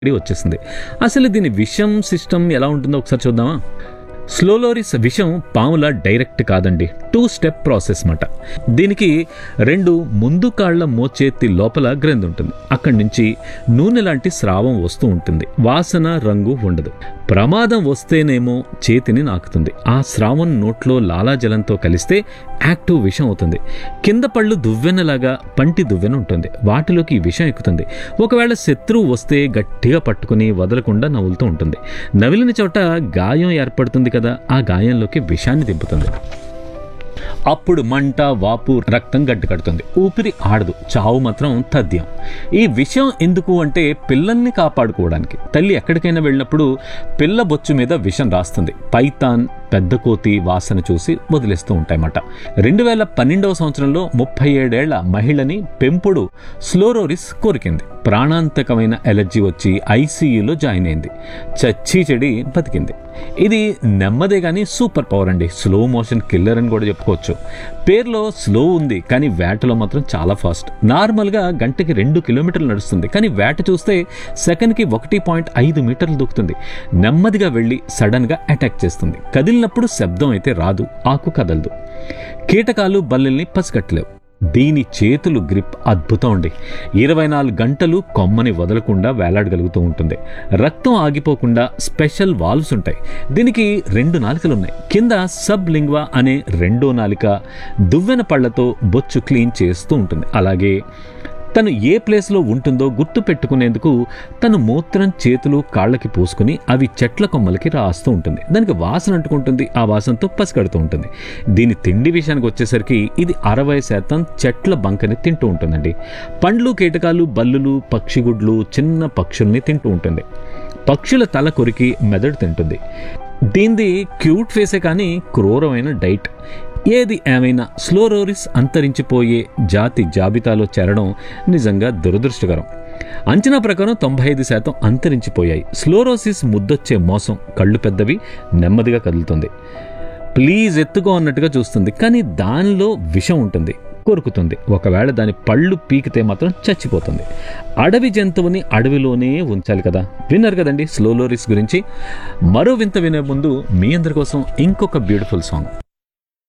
ఇది వచ్చేసింది అసలు దీని విషం సిస్టమ్ ఎలా ఉంటుందో ఒకసారి చూద్దామా స్లోలోరిస్ విషం పాముల డైరెక్ట్ కాదండి టూ స్టెప్ ప్రాసెస్ మాట దీనికి రెండు ముందు కాళ్ల మోచేతి లోపల గ్రంథి ఉంటుంది అక్కడి నుంచి నూనె లాంటి స్రావం వస్తూ ఉంటుంది వాసన రంగు ఉండదు ప్రమాదం వస్తేనేమో చేతిని నాకుతుంది ఆ స్రావం నోట్లో లాలాజలంతో కలిస్తే యాక్టివ్ విషం అవుతుంది కింద పళ్ళు దువ్వెనలాగా పంటి దువ్వెన ఉంటుంది వాటిలోకి ఈ విషం ఎక్కుతుంది ఒకవేళ శత్రువు వస్తే గట్టిగా పట్టుకుని వదలకుండా నవ్వులుతూ ఉంటుంది నవిలిన చోట గాయం ఏర్పడుతుంది కదా ఆ గాయంలోకి విషాన్ని దింపుతుంది అప్పుడు మంట వాపు రక్తం గడ్డి కడుతుంది ఊపిరి ఆడదు చావు మాత్రం తథ్యం ఈ విషయం ఎందుకు అంటే పిల్లల్ని కాపాడుకోవడానికి తల్లి ఎక్కడికైనా వెళ్ళినప్పుడు పిల్ల బొచ్చు మీద విషం రాస్తుంది పైతాన్ పెద్ద కోతి వాసన చూసి వదిలేస్తూ ఉంటాయన్నమాట రెండు వేల పన్నెండవ సంవత్సరంలో ముప్పై ఏడేళ్ల మహిళని పెంపుడు స్లోరోరిస్ కోరికింది ప్రాణాంతకమైన ఎలర్జీ వచ్చి ఐసీయూలో జాయిన్ అయింది చచ్చి చెడి బతికింది ఇది నెమ్మదే కానీ సూపర్ పవర్ అండి స్లో మోషన్ కిల్లర్ అని కూడా చెప్పుకోవచ్చు పేరులో స్లో ఉంది కానీ వేటలో మాత్రం చాలా ఫాస్ట్ నార్మల్గా గంటకి రెండు కిలోమీటర్లు నడుస్తుంది కానీ వేట చూస్తే సెకండ్కి ఒకటి పాయింట్ ఐదు మీటర్లు దూకుతుంది నెమ్మదిగా వెళ్ళి సడన్గా అటాక్ చేస్తుంది కదిలినప్పుడు శబ్దం అయితే రాదు ఆకు కదలదు కీటకాలు బల్లెల్ని పసిగట్టలేవు దీని చేతులు గ్రిప్ అద్భుతం అండి ఇరవై నాలుగు గంటలు కొమ్మని వదలకుండా వేలాడగలుగుతూ ఉంటుంది రక్తం ఆగిపోకుండా స్పెషల్ వాల్వ్స్ ఉంటాయి దీనికి రెండు నాలికలు ఉన్నాయి కింద సబ్ లింగ్వా అనే రెండో నాలిక దువ్వెన పళ్లతో బొచ్చు క్లీన్ చేస్తూ ఉంటుంది అలాగే తను ఏ ప్లేస్లో ఉంటుందో గుర్తు పెట్టుకునేందుకు తను మూత్రం చేతులు కాళ్ళకి పూసుకుని అవి చెట్ల కొమ్మలకి రాస్తూ ఉంటుంది దానికి వాసన అంటుకుంటుంది ఆ వాసనతో పసిగడుతూ ఉంటుంది దీని తిండి విషయానికి వచ్చేసరికి ఇది అరవై శాతం చెట్ల బంకని తింటూ ఉంటుందండి పండ్లు కీటకాలు బల్లులు పక్షిగుడ్లు చిన్న పక్షుల్ని తింటూ ఉంటుంది పక్షుల తల కొరికి మెదడు తింటుంది దీనిది క్యూట్ ఫేసే కానీ క్రూరమైన డైట్ ఏది ఏమైనా స్లోరోరిస్ అంతరించిపోయే జాతి జాబితాలో చేరడం నిజంగా దురదృష్టకరం అంచనా ప్రకారం తొంభై ఐదు శాతం అంతరించిపోయాయి స్లోరోసిస్ ముద్దొచ్చే మోసం కళ్ళు పెద్దవి నెమ్మదిగా కదులుతుంది ప్లీజ్ ఎత్తుకో అన్నట్టుగా చూస్తుంది కానీ దానిలో విషం ఉంటుంది కొరుకుతుంది ఒకవేళ దాని పళ్ళు పీకితే మాత్రం చచ్చిపోతుంది అడవి జంతువుని అడవిలోనే ఉంచాలి కదా విన్నారు కదండి స్లోలోరిస్ గురించి మరో వింత వినే ముందు మీ అందరి కోసం ఇంకొక బ్యూటిఫుల్ సాంగ్